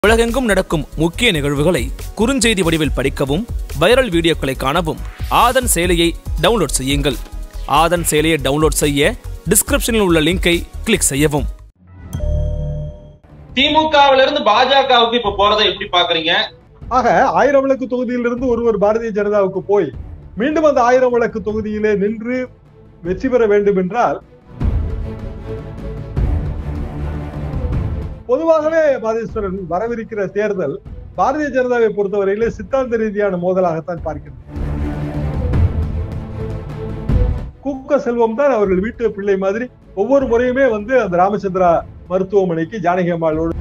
உலகெங்கும் நடக்கும் முக்கிய நிகழ்வுகளை குறுஞ்செய்தி வடிவில் படிக்கவும் வைரல் வீடியோக்களை காணவும் ஆதன் செயலியை டவுன்லோட் செய்யுங்கள் ஆதன் செயலியை டவுன்லோட் செய்ய டிஸ்கிரிப்ஷனில் உள்ள லிங்கை கிளிக் செய்யவும் திமுகவில இருந்து பாஜகவுக்கு இப்ப போறதை எப்படி பாக்குறீங்க ஆக ஆயிரம் விளக்கு தொகுதியிலிருந்து ஒருவர் பாரதிய ஜனதாவுக்கு போய் மீண்டும் அந்த ஆயிரம் விளக்கு தொகுதியிலே நின்று வெற்றி பெற வேண்டும் என்றால் பொதுவாகவே பாதீஸ்வரன் வரவிருக்கிற தேர்தல் பாரதிய ஜனதாவை பொறுத்தவரையிலே சித்தாந்த ரீதியான மோதலாகத்தான் பார்க்கிறது கூக்க செல்வம் தான் அவர்கள் வீட்டு பிள்ளை மாதிரி ஒவ்வொரு முறையுமே வந்து அந்த ராமச்சந்திரா மருத்துவமனைக்கு ஜானகி அம்மாளோடு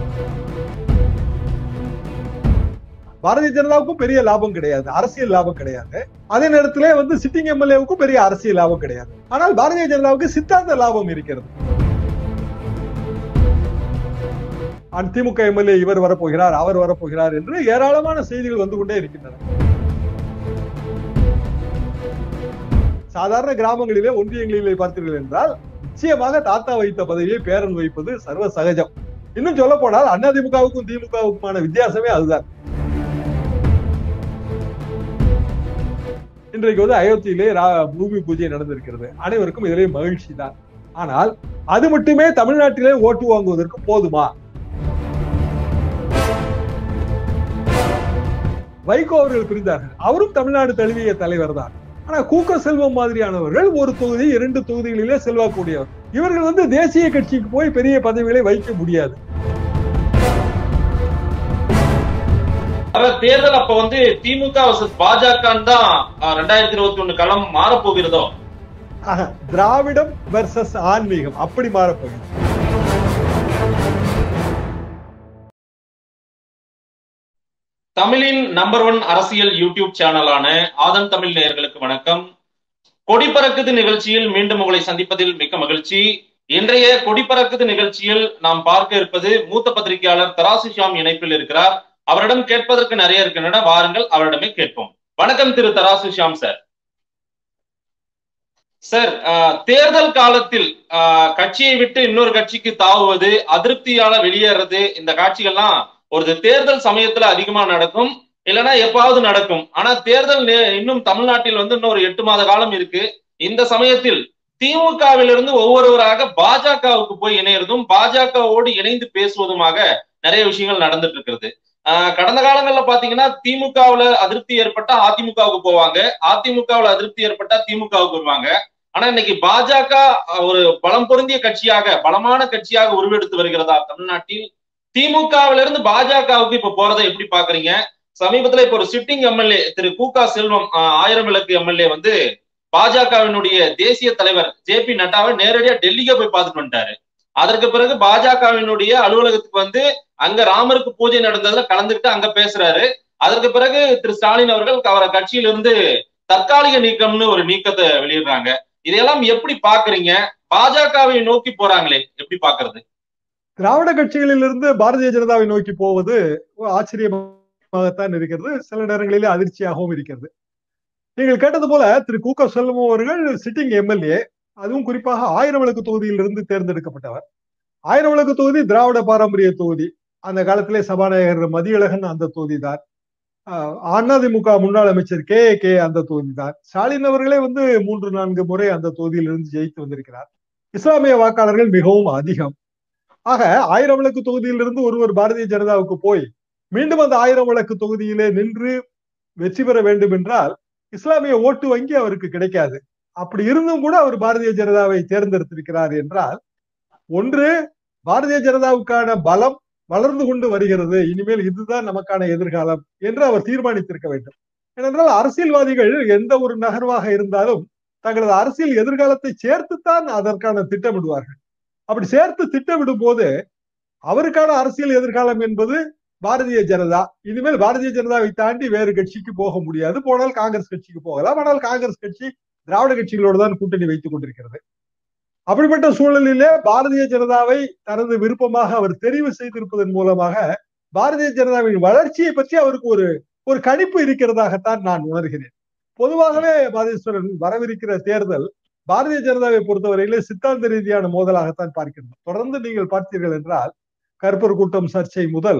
பாரதிய ஜனதாவுக்கும் பெரிய லாபம் கிடையாது அரசியல் லாபம் கிடையாது அதே நேரத்திலே வந்து சிட்டிங் எம்எல்ஏவுக்கும் பெரிய அரசியல் லாபம் கிடையாது ஆனால் பாரதிய ஜனதாவுக்கு சித்தாந்த லாபம் இருக்கிறது அண்ட் திமுக எம்எல்ஏ இவர் வரப்போகிறார் அவர் வரப்போகிறார் என்று ஏராளமான செய்திகள் வந்து கொண்டே இருக்கின்றன சாதாரண கிராமங்களிலே ஒன்றியங்களிலே பார்த்தீர்கள் என்றால் நிச்சயமாக தாத்தா வைத்த பதவியை பேரன் வைப்பது சர்வ சகஜம் இன்னும் சொல்ல போனால் அதிமுகவுக்கும் திமுகவுக்குமான வித்தியாசமே அதுதான் இன்றைக்கு வந்து அயோத்தியிலே ரா- பூமி பூஜை நடந்திருக்கிறது அனைவருக்கும் இதிலே மகிழ்ச்சி தான் ஆனால் அது மட்டுமே தமிழ்நாட்டிலே ஓட்டு வாங்குவதற்கு போதுமா வைகோ அவர்கள் பிரிந்தார்கள் அவரும் தமிழ்நாடு தழுவிய தலைவர் தான் ஆனா கூக்க செல்வம் மாதிரியானவர்கள் ஒரு தொகுதி இரண்டு தொகுதிகளிலே செல்வாக்கூடியவர் இவர்கள் வந்து தேசிய கட்சிக்கு போய் பெரிய பதவிகளை வைக்க முடியாது அதாவது தேர்தல் அப்ப வந்து திமுக வர்சஸ் பாஜக தான் அஹ், ரெண்டாயிரத்தி இருபத்தி ஒண்ணு களம் மாறப்போகிறதோ ஆக, திராவிடம் வெர்சஸ் ஆன்மீகம் அப்படி மாறப்போகிறது தமிழின் நம்பர் ஒன் அரசியல் யூடியூப் சேனலான ஆதன் தமிழ் நேயர்களுக்கு வணக்கம் கொடி பறக்குது நிகழ்ச்சியில் மீண்டும் உங்களை சந்திப்பதில் மிக்க மகிழ்ச்சி இன்றைய கொடி பறக்குது நிகழ்ச்சியில் நாம் பார்க்க இருப்பது மூத்த பத்திரிகையாளர் தராசு ஷாம் இணைப்பில் இருக்கிறார் அவரிடம் கேட்பதற்கு நிறைய இருக்கின்றன வாருங்கள் அவரிடமே கேட்போம் வணக்கம் திரு தராசு ஷாம் சார் சார் ஆஹ், தேர்தல் காலத்தில் ஆஹ், கட்சியை விட்டு இன்னொரு கட்சிக்கு தாவுவது அதிருப்தியால வெளியேறது இந்த காட்சிகள்லாம் ஒரு தேர்தல் சமயத்துல அதிகமா நடக்கும் இல்லைன்னா எப்பாவது நடக்கும் ஆனா தேர்தல் நே- இன்னும் தமிழ்நாட்டில் வந்து இன்னும் ஒரு எட்டு மாத காலம் இருக்கு இந்த சமயத்தில் திமுகவிலிருந்து ஒவ்வொருவராக பாஜகவுக்கு போய் இணையறதும் பாஜகவோடு இணைந்து பேசுவதுமாக நிறைய விஷயங்கள் நடந்துட்டு இருக்கிறது ஆஹ் கடந்த காலங்கள்ல பாத்தீங்கன்னா திமுகவுல அதிருப்தி ஏற்பட்டா அதிமுகவுக்கு போவாங்க அதிமுகவுல அதிருப்தி ஏற்பட்டா திமுகவுக்கு வருவாங்க ஆனா இன்னைக்கு பாஜக ஒரு பலம் பொருந்திய கட்சியாக பலமான கட்சியாக உருவெடுத்து வருகிறதா தமிழ்நாட்டில் திமுகவில இருந்து பாஜகவுக்கு இப்ப போறதை எப்படி பாக்குறீங்க சமீபத்துல இப்ப ஒரு சிட்டிங் எம்எல்ஏ திரு கூகா செல்வம் ஆஹ், ஆயிரம் விளக்கு எம்எல்ஏ வந்து பாஜகவினுடைய தேசிய தலைவர் ஜே பி நட்டாவை நேரடியா டெல்லிக்கே போய் பார்த்துட்டு வந்துட்டாரு அதற்கு பிறகு பாஜகவினுடைய அலுவலகத்துக்கு வந்து அங்க ராமருக்கு பூஜை நடந்ததுல கலந்துக்கிட்டு அங்க பேசுறாரு அதற்கு பிறகு திரு ஸ்டாலின் அவர்கள் அவரை கட்சியிலிருந்து தற்காலிக நீக்கம்னு ஒரு நீக்கத்தை வெளியிடுறாங்க இதையெல்லாம் எப்படி பாக்குறீங்க பாஜகவை நோக்கி போறாங்களே எப்படி பாக்குறது திராவிட கட்சிகளிலிருந்து பாரதிய ஜனதாவை நோக்கி போவது ஒரு ஆச்சரியமாகத்தான் இருக்கிறது சில நேரங்களிலே அதிர்ச்சியாகவும் இருக்கிறது நீங்கள் கேட்டது போல திரு கூக்க செல்வம் அவர்கள் சிட்டிங் எம்எல்ஏ அதுவும் குறிப்பாக ஆயிரம் விளக்கு தொகுதியிலிருந்து தேர்ந்தெடுக்கப்பட்டவர் ஆயிரம் விளக்கு தொகுதி திராவிட பாரம்பரிய தொகுதி அந்த காலத்திலே சபாநாயகர் மதியழகன் அந்த தொகுதி தான் அதிமுக முன்னாள் அமைச்சர் கே கே அந்த தொகுதி தான் ஸ்டாலின் அவர்களே வந்து மூன்று நான்கு முறை அந்த தொகுதியிலிருந்து ஜெயித்து வந்திருக்கிறார் இஸ்லாமிய வாக்காளர்கள் மிகவும் அதிகம் ஆக ஆயிரம் விளக்கு தொகுதியிலிருந்து ஒருவர் பாரதிய ஜனதாவுக்கு போய் மீண்டும் அந்த ஆயிரம் விளக்கு தொகுதியிலே நின்று வெற்றி பெற வேண்டும் என்றால் இஸ்லாமிய ஓட்டு வங்கி அவருக்கு கிடைக்காது அப்படி இருந்தும் கூட அவர் பாரதிய ஜனதாவை தேர்ந்தெடுத்திருக்கிறார் என்றால் ஒன்று பாரதிய ஜனதாவுக்கான பலம் வளர்ந்து கொண்டு வருகிறது இனிமேல் இதுதான் நமக்கான எதிர்காலம் என்று அவர் தீர்மானித்திருக்க வேண்டும் ஏனென்றால் அரசியல்வாதிகள் எந்த ஒரு நகர்வாக இருந்தாலும் தங்களது அரசியல் எதிர்காலத்தை சேர்த்துத்தான் அதற்கான திட்டமிடுவார்கள் அப்படி சேர்த்து திட்டமிடும் போது அவருக்கான அரசியல் எதிர்காலம் என்பது பாரதிய ஜனதா இனிமேல் பாரதிய ஜனதாவை தாண்டி வேறு கட்சிக்கு போக முடியாது போனால் காங்கிரஸ் கட்சிக்கு போகலாம் ஆனால் காங்கிரஸ் கட்சி திராவிட கட்சிகளோடு தான் கூட்டணி வைத்துக் கொண்டிருக்கிறது அப்படிப்பட்ட சூழலிலே பாரதிய ஜனதாவை தனது விருப்பமாக அவர் தெரிவு செய்திருப்பதன் மூலமாக பாரதிய ஜனதாவின் வளர்ச்சியை பற்றி அவருக்கு ஒரு ஒரு கணிப்பு இருக்கிறதாகத்தான் நான் உணர்கிறேன் பொதுவாகவே பாதீஸ்வரன் வரவிருக்கிற தேர்தல் பாரதிய ஜனதாவை பொறுத்தவரையிலே சித்தாந்த ரீதியான மோதலாகத்தான் பார்க்கிறோம் தொடர்ந்து நீங்கள் பார்த்தீர்கள் என்றால் கருப்பர் கூட்டம் சர்ச்சை முதல்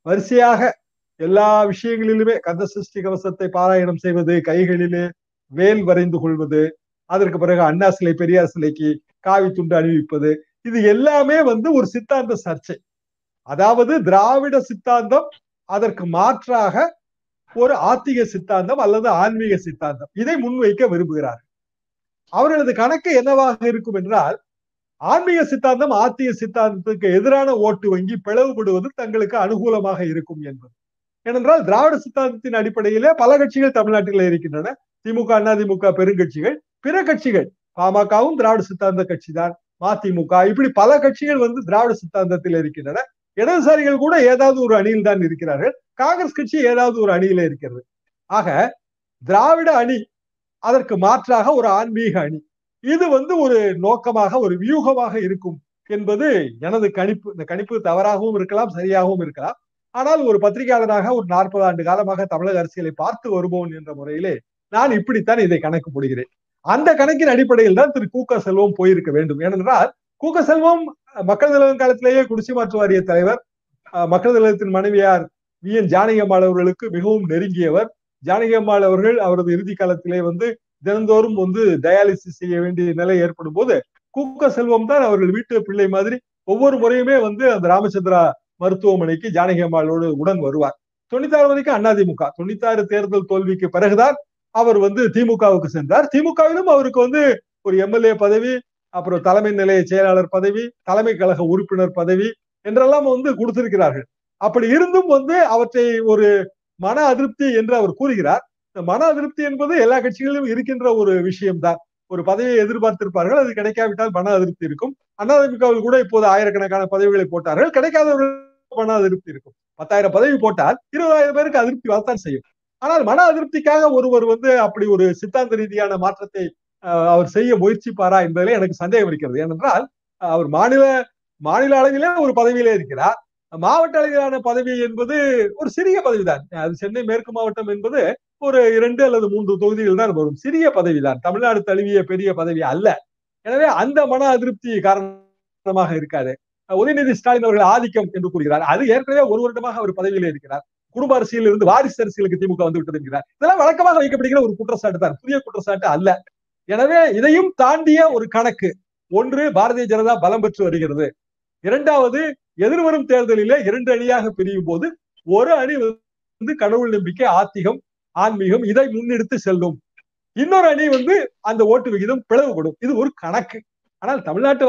வரிசையாக எல்லா விஷயங்களிலுமே கந்த சஷ்டி கவசத்தை பாராயணம் செய்வது கைகளிலே வேல் வரைந்து கொள்வது அதற்கு பிறகு அண்ணா சிலை பெரியார் சிலைக்கு காவி துண்டு அணிவிப்பது இது எல்லாமே வந்து ஒரு சித்தாந்த சர்ச்சை அதாவது திராவிட சித்தாந்தம் அதற்கு மாற்றாக ஒரு ஆத்திக சித்தாந்தம் அல்லது ஆன்மீக சித்தாந்தம் இதை முன்வைக்க விரும்புகிறார்கள் அவர்களது கணக்கு என்னவாக இருக்கும் என்றால் ஆன்மீக சித்தாந்தம் ஆத்திக சித்தாந்தத்துக்கு எதிரான ஓட்டு வங்கி பிளவுபடுவது தங்களுக்கு அனுகூலமாக இருக்கும் என்பது ஏனென்றால் திராவிட சித்தாந்தத்தின் அடிப்படையிலே பல கட்சிகள் தமிழ்நாட்டில் இருக்கின்றன திமுக அதிமுக பெருங்கட்சிகள் பிற கட்சிகள் பாமகவும் திராவிட சித்தாந்த கட்சி தான் மதிமுக இப்படி பல கட்சிகள் வந்து திராவிட சித்தாந்தத்தில் இருக்கின்றன இடதுசாரிகள் கூட ஏதாவது ஒரு அணியில் தான் இருக்கிறார்கள் காங்கிரஸ் கட்சி ஏதாவது ஒரு அணியில இருக்கிறது ஆக திராவிட அணி அதற்கு மாற்றாக ஒரு ஆன்மீக அணி இது வந்து ஒரு நோக்கமாக ஒரு வியூகமாக இருக்கும் என்பது எனது கணிப்பு இந்த கணிப்பு தவறாகவும் இருக்கலாம் சரியாகவும் இருக்கலாம் ஆனால் ஒரு பத்திரிகையாளராக ஒரு நாற்பது ஆண்டு காலமாக தமிழக அரசியலை பார்த்து வருபவன் என்ற முறையிலே நான் இப்படித்தான் இதை கணக்கு போடுகிறேன் அந்த கணக்கின் அடிப்படையில் தான் திரு கூக்க செல்வம் போயிருக்க வேண்டும் ஏனென்றால் கூக்க செல்வம் மக்கள் தலைவன் காலத்திலேயே குடிசை மாற்று வாரிய தலைவர் மக்கள் தலைவத்தின் மனைவியார் வி என் ஜானகியம்மாள் அவர்களுக்கு மிகவும் நெருங்கியவர் ஜானகியம்மாள் அவர்கள் அவரது இறுதி காலத்திலே வந்து தினந்தோறும் வந்து டயாலிசிஸ் செய்ய வேண்டிய நிலை ஏற்படும் போது கூக்க செல்வம் தான் அவர்கள் வீட்டு பிள்ளை மாதிரி ஒவ்வொரு முறையுமே வந்து அந்த ராமச்சந்திரா மருத்துவமனைக்கு ஜானகி அம்மாளோடு உடன் வருவார் தொண்ணூத்தாறு வரைக்கும் அதிமுக தொண்ணூத்தாறு தேர்தல் தோல்விக்கு பிறகுதான் அவர் வந்து திமுகவுக்கு சென்றார் திமுகவிலும் அவருக்கு வந்து ஒரு எம்எல்ஏ பதவி அப்புறம் தலைமை நிலைய செயலாளர் பதவி தலைமை கழக உறுப்பினர் பதவி என்றெல்லாம் வந்து கொடுத்திருக்கிறார்கள் அப்படி இருந்தும் வந்து அவற்றை ஒரு மன அதிருப்தி என்று அவர் கூறுகிறார் இந்த மன அதிருப்தி என்பது எல்லா கட்சிகளிலும் இருக்கின்ற ஒரு விஷயம்தான் ஒரு பதவியை எதிர்பார்த்திருப்பார்கள் அது கிடைக்காவிட்டால் மன அதிருப்தி இருக்கும் அதிமுகவில் கூட இப்போது ஆயிரக்கணக்கான பதவிகளை போட்டார்கள் கிடைக்காதவர்கள் மன அதிருப்தி இருக்கும் பத்தாயிரம் பதவி போட்டால் இருபதாயிரம் பேருக்கு அதிருப்தி வரத்தான் செய்யும் ஆனால் மன அதிருப்திக்காக ஒருவர் வந்து அப்படி ஒரு சித்தாந்த ரீதியான மாற்றத்தை அவர் செய்ய முயற்சிப்பாரா என்பதிலே எனக்கு சந்தேகம் இருக்கிறது ஏனென்றால் அவர் மாநில மாநில அளவிலே ஒரு பதவியிலே இருக்கிறார் மாவட்ட அளவிலான பதவி என்பது ஒரு சிறிய பதவிதான் அது சென்னை மேற்கு மாவட்டம் என்பது ஒரு இரண்டு அல்லது மூன்று தொகுதிகள் தான் வரும் சிறிய பதவிதான் தமிழ்நாடு தழுவிய பெரிய பதவி அல்ல எனவே அந்த மன அதிருப்தி காரணமாக இருக்காது உதயநிதி ஸ்டாலின் அவர்கள் ஆதிக்கம் என்று கூறுகிறார் அது ஏற்கனவே ஒரு வருடமாக அவர் பதவியிலே இருக்கிறார் குடும்ப அரசியல் இருந்து வாரிசு அரசியலுக்கு திமுக வந்து விட்டது என்கிறார் இதெல்லாம் வழக்கமாக வைக்கப்படுகிற ஒரு குற்றச்சாட்டு தான் புதிய குற்றச்சாட்டு அல்ல எனவே இதையும் தாண்டிய ஒரு கணக்கு ஒன்று பாரதிய ஜனதா பலம் பெற்று வருகிறது இரண்டாவது எதிர்வரும் தேர்தலிலே இரண்டு அணியாக பிரியும் போது ஒரு அணி வந்து கடவுள் நம்பிக்கை ஆத்திகம் ஆன்மீகம் இதை முன்னெடுத்து செல்லும் இன்னொரு அணி வந்து அந்த ஓட்டு விகிதம் பிளவுபடும் இது ஒரு கணக்கு ஆனால் தமிழ்நாட்டு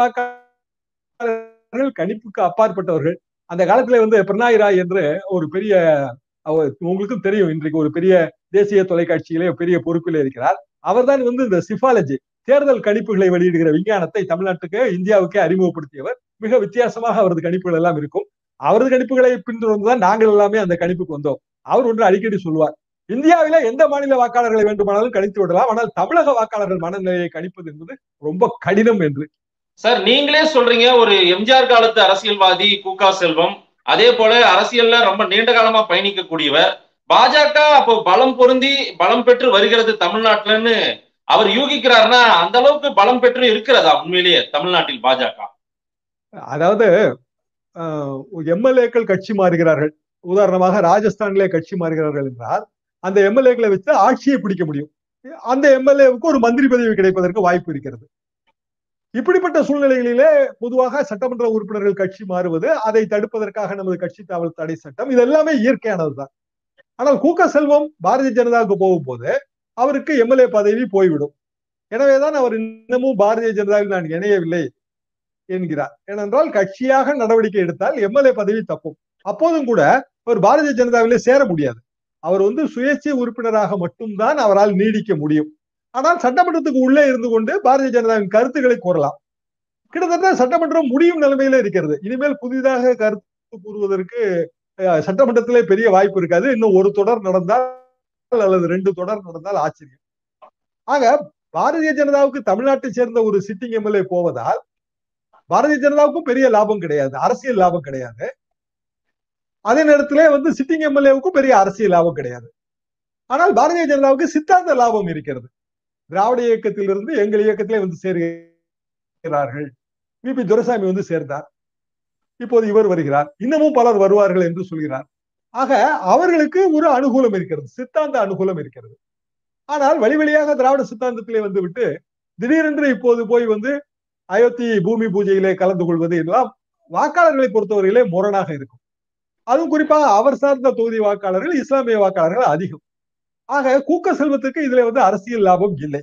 வாக்காளர்கள் கணிப்புக்கு அப்பாற்பட்டவர்கள் அந்த காலத்துல வந்து பிரணாய் ராய் என்று ஒரு பெரிய உங்களுக்கும் தெரியும் இன்றைக்கு ஒரு பெரிய தேசிய தொலைக்காட்சியிலே பெரிய பொறுப்பில் இருக்கிறார் அவர்தான் வந்து இந்த சிபாலஜி தேர்தல் கணிப்புகளை வெளியிடுகிற விஞ்ஞானத்தை தமிழ்நாட்டுக்கு இந்தியாவுக்கே அறிமுகப்படுத்தியவர் மிக வித்தியாசமாக அவரது கணிப்புகள் எல்லாம் இருக்கும் அவரது கணிப்புகளை பின்தொடர்ந்துதான் நாங்கள் எல்லாமே அந்த கணிப்புக்கு வந்தோம் அவர் ஒன்று அடிக்கடி சொல்வார் இந்தியாவில எந்த மாநில வாக்காளர்களை வேண்டுமானாலும் கணித்து விடலாம் ஆனால் தமிழக வாக்காளர்கள் மனநிலையை கணிப்பது என்பது ரொம்ப கடினம் என்று சார் நீங்களே சொல்றீங்க ஒரு எம்ஜிஆர் காலத்து அரசியல்வாதி கூகா செல்வம் அதே போல அரசியல்ல ரொம்ப நீண்ட காலமா பயணிக்கக்கூடியவர் பாஜக அப்போ பலம் பொருந்தி பலம் பெற்று வருகிறது தமிழ்நாட்டுலன்னு அவர் யூகிக்கிறாருன்னா அந்த அளவுக்கு பலம் பெற்று இருக்கிறதா உண்மையிலேயே தமிழ்நாட்டில் பாஜக அதாவது எம்எல்ஏக்கள் கட்சி மாறுகிறார்கள் உதாரணமாக ராஜஸ்தானிலே கட்சி மாறுகிறார்கள் என்றால் அந்த எம்எல்ஏக்களை வச்சு ஆட்சியை பிடிக்க முடியும் அந்த எம்எல்ஏவுக்கு ஒரு மந்திரி பதவி கிடைப்பதற்கு வாய்ப்பு இருக்கிறது இப்படிப்பட்ட சூழ்நிலைகளிலே பொதுவாக சட்டமன்ற உறுப்பினர்கள் கட்சி மாறுவது அதை தடுப்பதற்காக நமது கட்சி தாவல் தடை சட்டம் இது எல்லாமே இயற்கையானதுதான் ஆனால் கூக்க செல்வம் பாரதிய ஜனதாவுக்கு போகும்போது அவருக்கு எம்எல்ஏ பதவி போய்விடும் எனவேதான் அவர் இன்னமும் பாரதிய ஜனதாவில் நான் இணையவில்லை என்கிறார் ஏனென்றால் கட்சியாக நடவடிக்கை எடுத்தால் எம்எல்ஏ பதவி தப்பும் அப்போதும் கூட அவர் பாரதிய ஜனதாவிலே சேர முடியாது அவர் வந்து சுயேட்சை உறுப்பினராக மட்டும்தான் அவரால் நீடிக்க முடியும் ஆனால் சட்டமன்றத்துக்கு உள்ளே இருந்து கொண்டு பாரதிய ஜனதாவின் கருத்துக்களை கூறலாம் கிட்டத்தட்ட சட்டமன்றம் முடியும் நிலைமையில இருக்கிறது இனிமேல் புதிதாக கருத்து கூறுவதற்கு சட்டமன்றத்திலே பெரிய வாய்ப்பு இருக்காது இன்னும் ஒரு தொடர் நடந்தால் அல்லது ரெண்டு தொடர் நடந்தால் ஆச்சரியம் ஆக பாரதிய ஜனதாவுக்கு தமிழ்நாட்டை சேர்ந்த ஒரு சிட்டிங் எம்எல்ஏ போவதால் பாரதிய ஜனதாவுக்கும் பெரிய லாபம் கிடையாது அரசியல் லாபம் கிடையாது அதே நேரத்திலே வந்து சிட்டிங் எம்எல்ஏவுக்கும் பெரிய அரசியல் லாபம் கிடையாது ஆனால் பாரதிய ஜனதாவுக்கு சித்தாந்த லாபம் இருக்கிறது திராவிட இயக்கத்திலிருந்து எங்கள் இயக்கத்திலே வந்து சேர்கிறார்கள் வி பி துரைசாமி வந்து சேர்ந்தார் இப்போது இவர் வருகிறார் இன்னமும் பலர் வருவார்கள் என்று சொல்கிறார் ஆக அவர்களுக்கு ஒரு அனுகூலம் இருக்கிறது சித்தாந்த அனுகூலம் இருக்கிறது ஆனால் வழி வழியாக திராவிட சித்தாந்தத்திலே வந்து விட்டு திடீரென்று இப்போது போய் வந்து அயோத்தி பூமி பூஜையிலே கலந்து கொள்வது எல்லாம் வாக்காளர்களை பொறுத்தவரையிலே முரணாக இருக்கும் அதுவும் குறிப்பாக அவர் சார்ந்த தொகுதி வாக்காளர்கள் இஸ்லாமிய வாக்காளர்கள் அதிகம் ஆக கூக்க செல்வத்துக்கு இதுல வந்து அரசியல் லாபம் இல்லை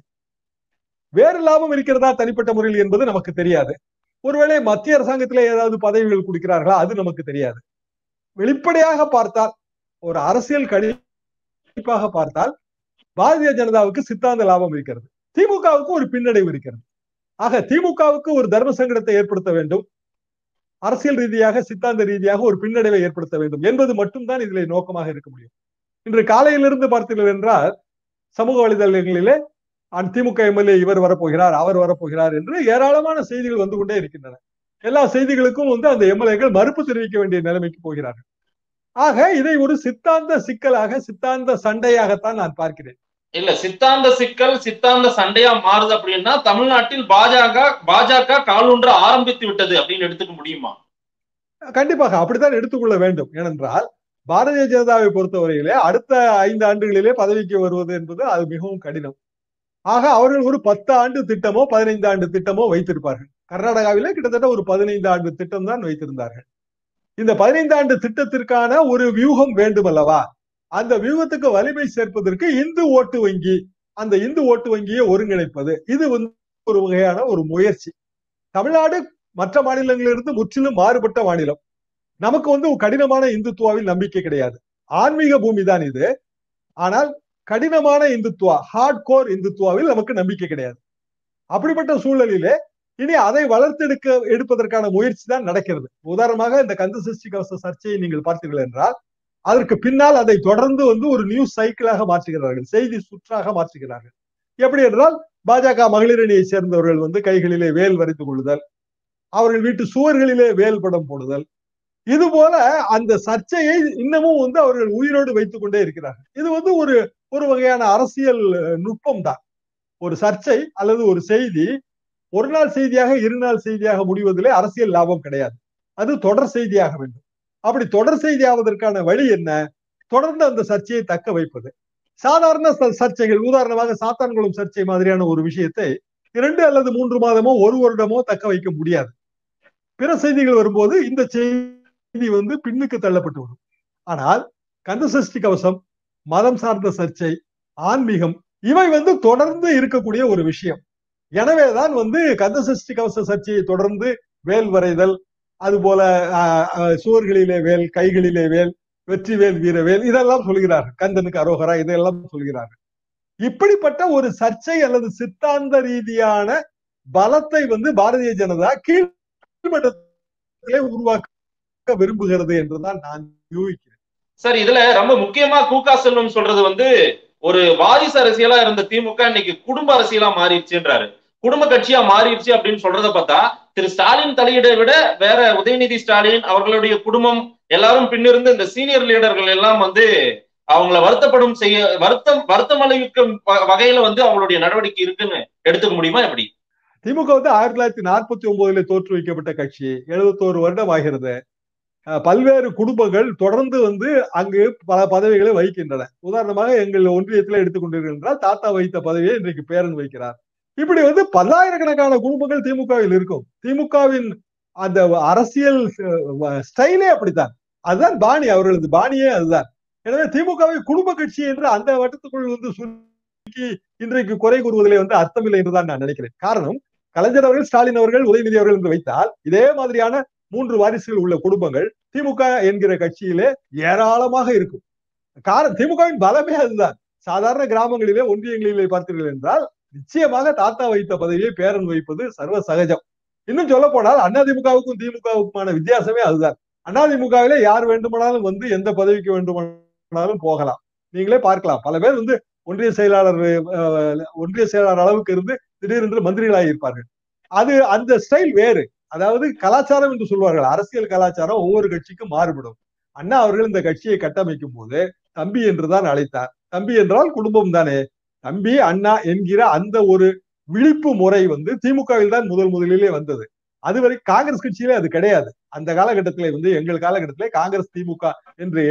வேறு லாபம் இருக்கிறதா தனிப்பட்ட முறையில் என்பது நமக்கு தெரியாது ஒருவேளை மத்திய அரசாங்கத்திலே ஏதாவது பதவிகள் கொடுக்கிறார்களா அது நமக்கு தெரியாது வெளிப்படையாக பார்த்தால் ஒரு அரசியல் கணிப்பாக பார்த்தால் பாரதிய ஜனதாவுக்கு சித்தாந்த லாபம் இருக்கிறது திமுகவுக்கு ஒரு பின்னடைவு இருக்கிறது ஆக திமுகவுக்கு ஒரு தர்ம சங்கடத்தை ஏற்படுத்த வேண்டும் அரசியல் ரீதியாக சித்தாந்த ரீதியாக ஒரு பின்னடைவை ஏற்படுத்த வேண்டும் என்பது மட்டும்தான் இதில் நோக்கமாக இருக்க முடியும் இன்று காலையிலிருந்து பார்த்தீர்கள் என்றால் சமூக வலைதளங்களிலே திமுக எம்எல்ஏ இவர் வரப்போகிறார் அவர் வரப்போகிறார் என்று ஏராளமான செய்திகள் வந்து கொண்டே இருக்கின்றன எல்லா செய்திகளுக்கும் வந்து அந்த எம்எல்ஏக்கள் மறுப்பு தெரிவிக்க வேண்டிய நிலைமைக்கு போகிறார்கள் ஆக இதை ஒரு சித்தாந்த சிக்கலாக சித்தாந்த சண்டையாகத்தான் நான் பார்க்கிறேன் இல்ல சித்தாந்த சிக்கல் சித்தாந்த சண்டையா மாறுது அப்படின்னா தமிழ்நாட்டில் பாஜக பாஜக காலூன்ற ஆரம்பித்து விட்டது அப்படின்னு எடுத்துக்க முடியுமா கண்டிப்பாக அப்படித்தான் எடுத்துக்கொள்ள வேண்டும் ஏனென்றால் பாரதிய ஜனதாவை பொறுத்தவரையிலே அடுத்த ஐந்து ஆண்டுகளிலே பதவிக்கு வருவது என்பது அது மிகவும் கடினம் ஆக அவர்கள் ஒரு பத்து ஆண்டு திட்டமோ பதினைந்து ஆண்டு திட்டமோ வைத்திருப்பார்கள் கர்நாடகாவிலே கிட்டத்தட்ட ஒரு பதினைந்து ஆண்டு திட்டம் தான் வைத்திருந்தார்கள் இந்த பதினைந்து ஆண்டு திட்டத்திற்கான ஒரு வியூகம் வேண்டும் அல்லவா அந்த வியூகத்துக்கு வலிமை சேர்ப்பதற்கு இந்து ஓட்டு வங்கி அந்த இந்து ஓட்டு வங்கியை ஒருங்கிணைப்பது இது வந்து ஒரு வகையான ஒரு முயற்சி தமிழ்நாடு மற்ற மாநிலங்களிலிருந்து முற்றிலும் மாறுபட்ட மாநிலம் நமக்கு வந்து கடினமான இந்துத்துவாவில் நம்பிக்கை கிடையாது ஆன்மீக பூமி தான் இது ஆனால் கடினமான இந்துத்துவா ஹார்ட் கோர் இந்துத்துவாவில் நமக்கு நம்பிக்கை கிடையாது அப்படிப்பட்ட சூழலிலே இனி அதை வளர்த்தெடுக்க எடுப்பதற்கான முயற்சி தான் நடக்கிறது உதாரணமாக இந்த கந்த சஷ்டி கவச சர்ச்சையை நீங்கள் பார்த்தீர்கள் என்றால் அதற்கு பின்னால் அதை தொடர்ந்து வந்து ஒரு நியூஸ் சைக்கிளாக மாற்றுகிறார்கள் செய்தி சுற்றாக மாற்றுகிறார்கள் எப்படி என்றால் பாஜக மகளிர் அணியை சேர்ந்தவர்கள் வந்து கைகளிலே வேல் வரைந்து கொள்ளுதல் அவர்கள் வீட்டு சுவர்களிலே வேல் படம் போடுதல் இது போல அந்த சர்ச்சையை இன்னமும் வந்து அவர்கள் உயிரோடு வைத்துக் கொண்டே இருக்கிறார்கள் இது வந்து ஒரு ஒரு வகையான அரசியல் நுட்பம் தான் ஒரு சர்ச்சை அல்லது ஒரு செய்தி ஒரு நாள் செய்தியாக இரு நாள் செய்தியாக முடிவதிலே அரசியல் லாபம் கிடையாது அது தொடர் செய்தியாக வேண்டும் அப்படி தொடர் செய்தி ஆவதற்கான வழி என்ன தொடர்ந்து அந்த சர்ச்சையை தக்க வைப்பது சாதாரண சர்ச்சைகள் உதாரணமாக சாத்தான்குளம் சர்ச்சை மாதிரியான ஒரு விஷயத்தை இரண்டு அல்லது மூன்று மாதமோ ஒரு வருடமோ தக்க வைக்க முடியாது பிற செய்திகள் வரும்போது இந்த செய்தி வந்து பின்னுக்கு தள்ளப்பட்டு வரும் ஆனால் கந்த சஷ்டி கவசம் மதம் சார்ந்த சர்ச்சை ஆன்மீகம் இவை வந்து தொடர்ந்து இருக்கக்கூடிய ஒரு விஷயம் எனவேதான் வந்து கந்த சஷ்டி கவச சர்ச்சையை தொடர்ந்து வேல் வரைதல் அது போல சுவர்களிலே வேல் கைகளிலே வேல் வெற்றி வேல் வீரவேல் இதெல்லாம் சொல்கிறார்கள் கந்தனுக்கு அரோகரா இதெல்லாம் சொல்கிறார்கள் இப்படிப்பட்ட ஒரு சர்ச்சை அல்லது சித்தாந்த ரீதியான பலத்தை வந்து பாரதிய ஜனதா கீழ்மட்டத்திலே உருவாக்க விரும்புகிறது என்றுதான் நான் யூகிக்கிறேன் சார் இதுல ரொம்ப முக்கியமா கூக்கா செல்வம் சொல்றது வந்து ஒரு வாரிசு அரசியலா இருந்த திமுக இன்னைக்கு குடும்ப அரசியலா மாறிடுச்சுன்றாரு குடும்ப கட்சியா மாறிடுச்சு அப்படின்னு சொல்றத பார்த்தா திரு ஸ்டாலின் தலையிட விட வேற உதயநிதி ஸ்டாலின் அவர்களுடைய குடும்பம் எல்லாரும் பின்னிருந்து இந்த சீனியர் லீடர்கள் எல்லாம் வந்து அவங்கள வருத்தப்படும் செய்ய வருத்தம் வருத்தம் அளிக்கும் வகையில வந்து அவங்களுடைய நடவடிக்கை இருக்குன்னு எடுத்துக்க முடியுமா எப்படி திமுக வந்து ஆயிரத்தி தொள்ளாயிரத்தி நாற்பத்தி ஒன்பதுல தோற்று வைக்கப்பட்ட கட்சி எழுபத்தோரு வருடம் ஆகிறது பல்வேறு குடும்பங்கள் தொடர்ந்து வந்து அங்கு பல பதவிகளை வகிக்கின்றன உதாரணமாக எங்கள் ஒன்றியத்தில் எடுத்துக்கொண்டீர்கள் என்றால் தாத்தா வைத்த பதவியை இன்றைக்கு பேரன் வைக்கிறார் இப்படி வந்து பல்லாயிரக்கணக்கான குடும்பங்கள் திமுகவில் இருக்கும் திமுகவின் அந்த அரசியல் ஸ்டைலே அப்படித்தான் அதுதான் பாணி அவர்களது பாணியே அதுதான் எனவே திமுகவை குடும்ப கட்சி என்று அந்த வட்டத்துக்குள் வந்து சுருக்கி இன்றைக்கு குறை கூறுவதிலே வந்து அர்த்தமில்லை என்றுதான் நான் நினைக்கிறேன் காரணம் கலைஞர் அவர்கள் ஸ்டாலின் அவர்கள் உதயநிதி அவர்கள் என்று வைத்தால் இதே மாதிரியான மூன்று வாரிசுகள் உள்ள குடும்பங்கள் திமுக என்கிற கட்சியிலே ஏராளமாக இருக்கும் காரணம் திமுகவின் பலமே அதுதான் சாதாரண கிராமங்களிலே ஒன்றியங்களிலே பார்த்தீர்கள் என்றால் நிச்சயமாக தாத்தா வைத்த பதவியை பேரன் வைப்பது சர்வ சகஜம் இன்னும் சொல்ல போனால் அதிமுகவுக்கும் திமுகவுக்குமான வித்தியாசமே அதுதான் அதிமுகவிலே யார் வேண்டுமானாலும் வந்து எந்த பதவிக்கு வேண்டுமானாலும் போகலாம் நீங்களே பார்க்கலாம் பல பேர் வந்து ஒன்றிய செயலாளர் ஒன்றிய செயலாளர் அளவுக்கு இருந்து திடீரென்று மந்திரிகளாக இருப்பார்கள் அது அந்த ஸ்டைல் வேறு அதாவது கலாச்சாரம் என்று சொல்வார்கள் அரசியல் கலாச்சாரம் ஒவ்வொரு கட்சிக்கும் மாறுபடும் அண்ணா அவர்கள் இந்த கட்சியை கட்டமைக்கும் போது தம்பி என்றுதான் அழைத்தார் தம்பி என்றால் குடும்பம் தானே தம்பி அண்ணா என்கிற அந்த ஒரு விழிப்பு முறை வந்து திமுகவில் தான் முதல் முதலிலே வந்தது அதுவரை காங்கிரஸ் கட்சியிலே அது கிடையாது அந்த காலகட்டத்திலே வந்து எங்கள் காலகட்டத்திலே காங்கிரஸ் திமுக என்று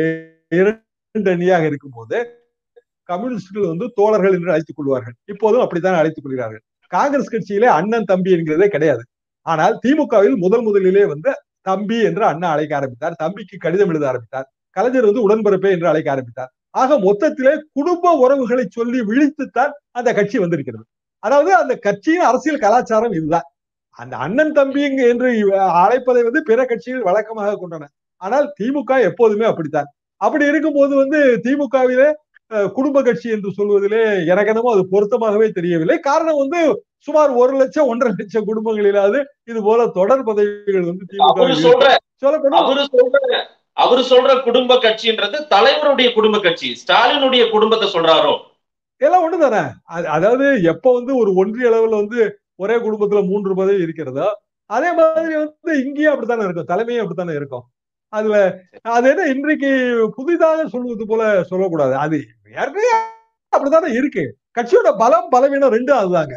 இரண்டு அணியாக இருக்கும்போது கம்யூனிஸ்டுகள் வந்து தோழர்கள் என்று அழைத்துக் கொள்வார்கள் இப்போதும் அப்படித்தான் அழைத்துக் கொள்கிறார்கள் காங்கிரஸ் கட்சியிலே அண்ணன் தம்பி என்கிறதே கிடையாது ஆனால் திமுகவில் முதல் முதலிலே வந்து தம்பி என்று அண்ணா அழைக்க ஆரம்பித்தார் தம்பிக்கு கடிதம் எழுத ஆரம்பித்தார் கலைஞர் வந்து உடன்பிறப்பே என்று அழைக்க ஆரம்பித்தார் ஆக மொத்தத்திலே குடும்ப உறவுகளை சொல்லி விழித்துத்தான் அந்த கட்சி வந்திருக்கிறது அதாவது அந்த கட்சியின் அரசியல் கலாச்சாரம் இதுதான் அந்த அண்ணன் தம்பி என்று அழைப்பதை வந்து பிற கட்சிகள் வழக்கமாக கொண்டன ஆனால் திமுக எப்போதுமே அப்படித்தான் அப்படி இருக்கும்போது வந்து திமுகவிலே குடும்ப கட்சி என்று சொல்வதிலே எனக்கு என்னமோ அது பொருத்தமாகவே தெரியவில்லை காரணம் வந்து சுமார் ஒரு லட்சம் ஒன்றரை லட்சம் குடும்பங்களிலாவது இது போல தொடர் பதவிகள் வந்து அவரு சொல்ற சொல்லப்படும் அவரு சொல்ற அவரு சொல்ற குடும்ப கட்சின்றது தலைவருடைய குடும்ப கட்சி ஸ்டாலினுடைய குடும்பத்தை சொல்றாரோ எல்லாம் ஒண்ணுதானே அதாவது எப்ப வந்து ஒரு ஒன்றிய அளவுல வந்து ஒரே குடும்பத்துல மூன்று பதவி இருக்கிறதோ அதே மாதிரி வந்து இங்கேயும் அப்படித்தானே இருக்கும் தலைமையும் அப்படித்தானே இருக்கும் அதுல அது என்ன இன்றைக்கு புதிதாக சொல்வது போல சொல்லக்கூடாது அது ஏற்கனவே அப்படித்தானே இருக்கு கட்சியோட பலம் பலவீனம் ரெண்டும் அதுதாங்க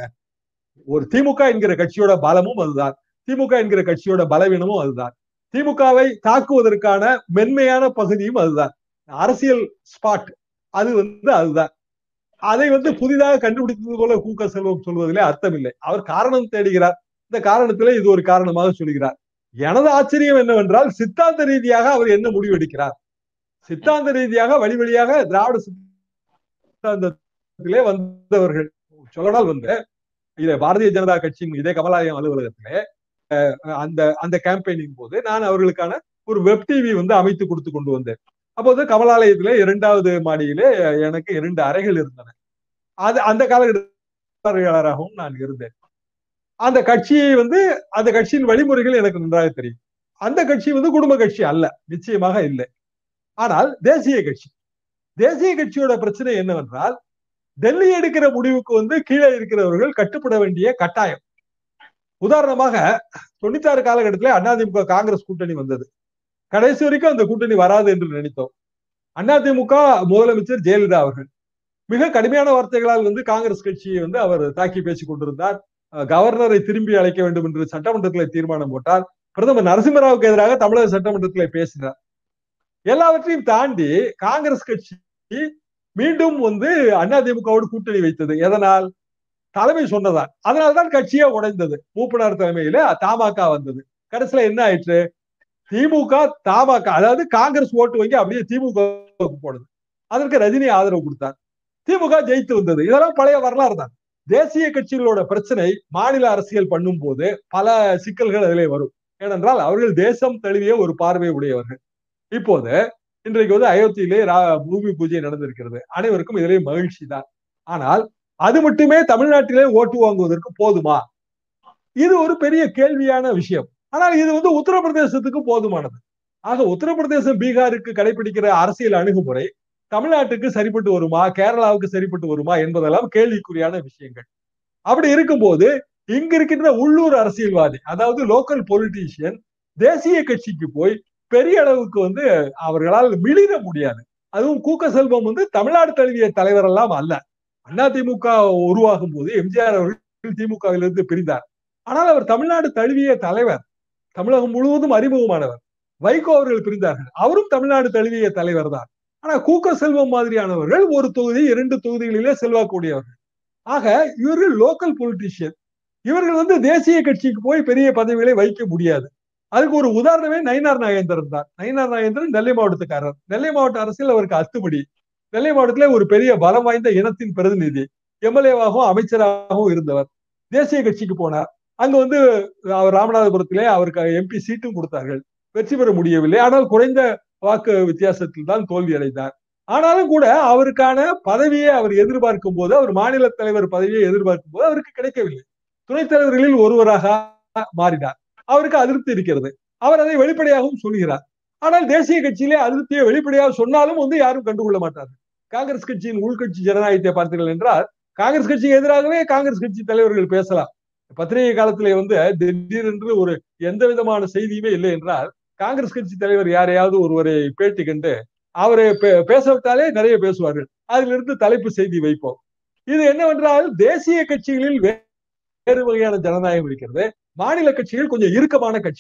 ஒரு திமுக என்கிற கட்சியோட பலமும் அதுதான் திமுக என்கிற கட்சியோட பலவீனமும் அதுதான் திமுகவை தாக்குவதற்கான மென்மையான பகுதியும் அதுதான் அரசியல் ஸ்பாட் அது வந்து அதுதான் அதை வந்து புதிதாக கண்டுபிடித்தது போல கூக்க செல்வம் சொல்வதிலே அர்த்தம் இல்லை அவர் காரணம் தேடுகிறார் இந்த காரணத்திலே இது ஒரு காரணமாக சொல்கிறார் எனது ஆச்சரியம் என்னவென்றால் சித்தாந்த ரீதியாக அவர் என்ன முடிவெடுக்கிறார் சித்தாந்த ரீதியாக வழி வழியாக திராவிட சித்தாந்தத்திலே வந்தவர்கள் சொல்லனால் வந்து இதை பாரதிய ஜனதா கட்சியின் இதே கமலாலயம் அலுவலகத்திலே அந்த அந்த கேம்பெயினின் போது நான் அவர்களுக்கான ஒரு வெப் டிவி வந்து அமைத்து கொடுத்து கொண்டு வந்தேன் அப்போது கமலாலயத்திலே இரண்டாவது மாடியிலே எனக்கு இரண்டு அறைகள் இருந்தன அது அந்த காலகட்டமாகவும் நான் இருந்தேன் அந்த கட்சியை வந்து அந்த கட்சியின் வழிமுறைகள் எனக்கு நன்றாக தெரியும் அந்த கட்சி வந்து குடும்ப கட்சி அல்ல நிச்சயமாக இல்லை ஆனால் தேசிய கட்சி தேசிய கட்சியோட பிரச்சனை என்னவென்றால் டெல்லி எடுக்கிற முடிவுக்கு வந்து கீழே இருக்கிறவர்கள் கட்டுப்பட வேண்டிய கட்டாயம் உதாரணமாக தொண்ணூத்தாறு காலகட்டத்தில் அதிமுக காங்கிரஸ் கூட்டணி வந்தது கடைசி வரைக்கும் அந்த கூட்டணி வராது என்று நினைத்தோம் அதிமுக முதலமைச்சர் ஜெயலலிதா அவர்கள் மிக கடுமையான வார்த்தைகளால் வந்து காங்கிரஸ் கட்சியை வந்து அவர் தாக்கி பேசிக் கொண்டிருந்தார் கவர்னரை திரும்பி அழைக்க வேண்டும் என்று சட்டமன்றத்தில் தீர்மானம் போட்டார் பிரதமர் நரசிம்மராவுக்கு எதிராக தமிழக சட்டமன்றத்தில் பேசினார் எல்லாவற்றையும் தாண்டி காங்கிரஸ் கட்சி மீண்டும் வந்து அதிமுகவோடு கூட்டணி வைத்தது எதனால் தலைமை சொன்னதான் அதனால்தான் கட்சியே உடைந்தது மூப்பனார் தலைமையில தமாக வந்தது கடைசியில என்ன ஆயிற்று திமுக தமாக அதாவது காங்கிரஸ் ஓட்டு வங்கி அப்படியே திமுக போடுது அதற்கு ரஜினி ஆதரவு கொடுத்தார் திமுக ஜெயித்து வந்தது இதெல்லாம் பழைய வரலாறு தான் தேசிய கட்சிகளோட பிரச்சனை மாநில அரசியல் பண்ணும் போது பல சிக்கல்கள் அதிலே வரும் ஏனென்றால் அவர்கள் தேசம் தழுவிய ஒரு பார்வை உடையவர்கள் இப்போது இன்றைக்கு வந்து அயோத்தியிலே பூமி பூஜை நடந்திருக்கிறது அனைவருக்கும் இதிலே மகிழ்ச்சி தான் ஆனால் அது மட்டுமே தமிழ்நாட்டிலே ஓட்டு வாங்குவதற்கு போதுமா இது ஒரு பெரிய கேள்வியான விஷயம் ஆனால் இது வந்து உத்தரப்பிரதேசத்துக்கு போதுமானது ஆக உத்தரப்பிரதேசம் பீகாருக்கு கடைபிடிக்கிற அரசியல் அணுகுமுறை தமிழ்நாட்டுக்கு சரிப்பட்டு வருமா கேரளாவுக்கு சரிப்பட்டு வருமா என்பதெல்லாம் கேள்விக்குறியான விஷயங்கள் அப்படி இருக்கும்போது இங்க இருக்கின்ற உள்ளூர் அரசியல்வாதி அதாவது லோக்கல் பொலிட்டீஷியன் தேசிய கட்சிக்கு போய் பெரிய அளவுக்கு வந்து அவர்களால் மிளிர முடியாது அதுவும் கூக்க செல்வம் வந்து தமிழ்நாடு தழுவிய தலைவர் எல்லாம் அல்ல அதிமுக உருவாகும் போது எம்ஜிஆர் அவர்கள் திமுகவிலிருந்து பிரிந்தார் ஆனால் அவர் தமிழ்நாடு தழுவிய தலைவர் தமிழகம் முழுவதும் அறிமுகமானவர் வைகோ அவர்கள் பிரிந்தார்கள் அவரும் தமிழ்நாடு தழுவிய தலைவர் தான் ஆனா கூக்க செல்வம் மாதிரியானவர்கள் ஒரு தொகுதி இரண்டு தொகுதிகளிலே செல்வாக்கூடியவர்கள் ஆக இவர்கள் லோக்கல் பொலிட்டீஷியன் இவர்கள் வந்து தேசிய கட்சிக்கு போய் பெரிய பதவிகளை வைக்க முடியாது அதுக்கு ஒரு உதாரணமே நயினார் நாகேந்திரன் தான் நயினார் நாகேந்திரன் நெல்லை மாவட்டத்துக்காரர் நெல்லை மாவட்ட அரசியல் அவருக்கு அத்துப்படி நெல்லை மாவட்டத்திலே ஒரு பெரிய பலம் வாய்ந்த இனத்தின் பிரதிநிதி எம்எல்ஏவாகவும் அமைச்சராகவும் இருந்தவர் தேசிய கட்சிக்கு போனார் அங்க வந்து அவர் ராமநாதபுரத்திலே அவருக்கு எம்பி சீட்டும் கொடுத்தார்கள் வெற்றி பெற முடியவில்லை ஆனால் குறைந்த வாக்கு வித்தியாசத்தில் தான் தோல்வி அடைந்தார் ஆனாலும் கூட அவருக்கான பதவியை அவர் எதிர்பார்க்கும் போது அவர் மாநில தலைவர் பதவியை எதிர்பார்க்கும் போது அவருக்கு கிடைக்கவில்லை துணைத் தலைவர்களில் ஒருவராக மாறினார் அவருக்கு அதிருப்தி இருக்கிறது அவர் அதை வெளிப்படையாகவும் சொல்கிறார் ஆனால் தேசிய கட்சியிலே அதிருப்தியை வெளிப்படையாக சொன்னாலும் வந்து யாரும் கண்டுகொள்ள மாட்டார்கள் காங்கிரஸ் கட்சியின் உள்கட்சி ஜனநாயகத்தை பார்த்தீர்கள் என்றால் காங்கிரஸ் கட்சிக்கு எதிராகவே காங்கிரஸ் கட்சி தலைவர்கள் பேசலாம் பத்திரிகை காலத்திலே வந்து திடீரென்று ஒரு எந்த விதமான செய்தியுமே இல்லை என்றால் காங்கிரஸ் கட்சி தலைவர் யாரையாவது ஒருவரை பேட்டி கண்டு அவரை பேச விட்டாலே நிறைய பேசுவார்கள் அதிலிருந்து தலைப்பு செய்தி வைப்போம் இது என்னவென்றால் தேசிய கட்சிகளில் வேறு வகையான ஜனநாயகம் இருக்கிறது மாநில கட்சிகள் கொஞ்சம் இறுக்கமான கட்சிகள்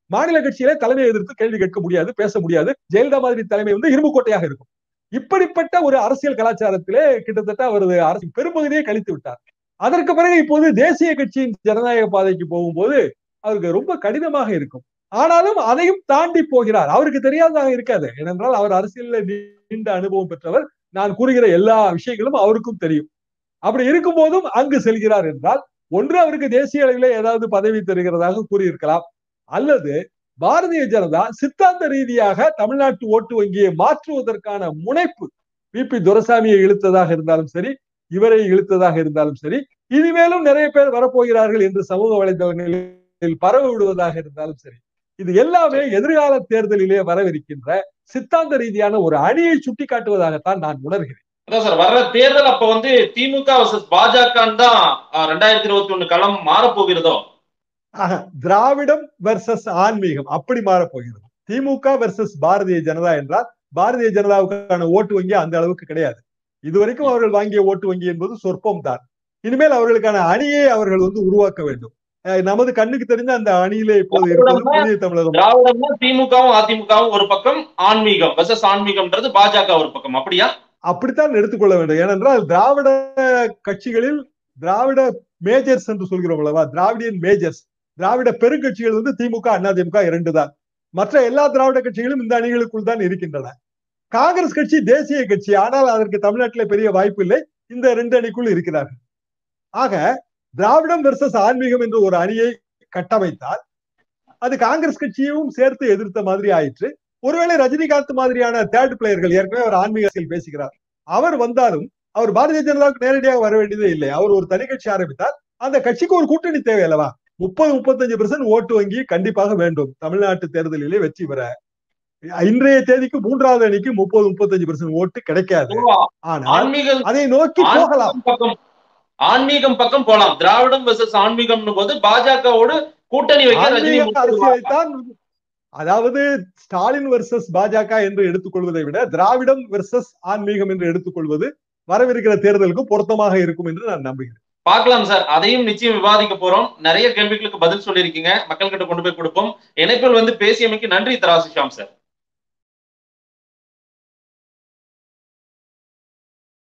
மாநில கட்சியிலே தலைமையை எதிர்த்து கேள்வி கேட்க முடியாது பேச முடியாது ஜெயலலிதா மாதிரி தலைமை வந்து இரும்பு கோட்டையாக இருக்கும் இப்படிப்பட்ட ஒரு அரசியல் கலாச்சாரத்திலே கிட்டத்தட்ட அவரது அரசு பெரும்பகுதியை கழித்து விட்டார் அதற்கு பிறகு இப்போது தேசிய கட்சியின் ஜனநாயக பாதைக்கு போகும்போது அவருக்கு ரொம்ப கடினமாக இருக்கும் ஆனாலும் அதையும் தாண்டி போகிறார் அவருக்கு தெரியாததாக இருக்காது ஏனென்றால் அவர் அரசியலில் நீண்ட அனுபவம் பெற்றவர் நான் கூறுகிற எல்லா விஷயங்களும் அவருக்கும் தெரியும் அப்படி இருக்கும் போதும் அங்கு செல்கிறார் என்றால் ஒன்று அவருக்கு தேசிய அளவிலே ஏதாவது பதவி தருகிறதாக கூறியிருக்கலாம் அல்லது பாரதிய ஜனதா சித்தாந்த ரீதியாக தமிழ்நாட்டு ஓட்டு வங்கியை மாற்றுவதற்கான முனைப்பு வி பி துரசாமியை இழுத்ததாக இருந்தாலும் சரி இவரை இழுத்ததாக இருந்தாலும் சரி இனிமேலும் நிறைய பேர் வரப்போகிறார்கள் என்று சமூக வலைதளங்களில் பரவ விடுவதாக இருந்தாலும் சரி இது எல்லாமே எதிர்கால தேர்தலிலே வரவிருக்கின்ற சித்தாந்த ரீதியான ஒரு அணியை சுட்டி காட்டுவதாகத்தான் நான் உணர்கிறேன் அதான் சார் வர்ற தேர்தல் அப்ப வந்து திமுக வர்சஸ் பாஜக தான் ரெண்டாயிரத்தி இருபத்தி ஒண்ணு களம் மாறப்போகிறதோ திராவிடம் வெர்சஸ் ஆன்மீகம் அப்படி மாறப்போகிறது திமுக வெர்சஸ் பாரதிய ஜனதா என்றால் பாரதிய ஜனதாவுக்கான ஓட்டு வங்கி அந்த அளவுக்கு கிடையாது இதுவரைக்கும் அவர்கள் வாங்கிய ஓட்டு வங்கி என்பது சொற்பம் தான் இனிமேல் அவர்களுக்கான அணியை அவர்கள் வந்து உருவாக்க வேண்டும் நமது கண்ணுக்கு தெரிஞ்ச அந்த அணியிலே இப்போது இருப்பது புதிய தமிழகம் திராவிடம்னா திமுகவும் அதிமுகவும் ஒரு பக்கம் ஆன்மீகம் வெர்சஸ் ஆன்மீகம்ன்றது பாஜக ஒரு பக்கம் அப்படியா அப்படித்தான் எடுத்துக்கொள்ள வேண்டும் ஏனென்றால் திராவிட கட்சிகளில் திராவிட மேஜர்ஸ் என்று சொல்கிறோம் அல்லவா திராவிடியன் மேஜர்ஸ் திராவிட பெருங்கட்சிகள் வந்து திமுக அதிமுக இரண்டு தான் மற்ற எல்லா திராவிட கட்சிகளும் இந்த அணிகளுக்குள் தான் இருக்கின்றன காங்கிரஸ் கட்சி தேசிய கட்சி ஆனால் அதற்கு தமிழ்நாட்டில் பெரிய வாய்ப்பு இல்லை இந்த ரெண்டு அணிக்குள் இருக்கிறார்கள் ஆக திராவிடம் வெர்சஸ் ஆன்மீகம் என்ற ஒரு அணியை கட்டமைத்தால் அது காங்கிரஸ் கட்சியையும் சேர்த்து எதிர்த்த மாதிரி ஆயிற்று ஒருவேளை ரஜினிகாந்த் மாதிரியான தேர்ட் பிளேயர்கள் ஏற்கனவே அவர் ஆன்மீக அரசியல் பேசுகிறார் அவர் வந்தாலும் அவர் பாரதிய ஜனதாவுக்கு நேரடியாக வர வேண்டியதே இல்லை அவர் ஒரு தனி கட்சி ஆரம்பித்தால் அந்த கட்சிக்கு ஒரு கூட்டணி தேவை அல்லவா முப்பது முப்பத்தஞ்சு பெர்சன்ட் ஓட்டு வங்கி கண்டிப்பாக வேண்டும் தமிழ்நாட்டு தேர்தலிலே வெற்றி பெற இன்றைய தேதிக்கு மூன்றாவது அணிக்கு முப்பது முப்பத்தஞ்சு பெர்சன்ட் ஓட்டு கிடைக்காது ஆனால் அதை நோக்கி போகலாம் பக்கம் ஆன்மீகம் பக்கம் போலாம் திராவிடம் வெர்சஸ் ஆன்மீகம் போது பாஜகவோடு கூட்டணி வைக்க அரசியலைத்தான் அதாவது ஸ்டாலின் வெர்சஸ் பாஜக என்று எடுத்துக்கொள்வதை விட திராவிடம் வெர்சஸ் ஆன்மீகம் என்று எடுத்துக்கொள்வது வரவிருக்கிற தேர்தலுக்கு பொருத்தமாக இருக்கும் என்று நான் நம்புகிறேன் பார்க்கலாம் சார் அதையும் நிச்சயம் விவாதிக்க போறோம் நிறைய கேள்விகளுக்கு பதில் சொல்லியிருக்கீங்க மக்கள் கிட்ட கொண்டு போய் கொடுப்போம் இணைப்பில் வந்து பேசியமைக்கு நன்றி தராசிஷாம் சார்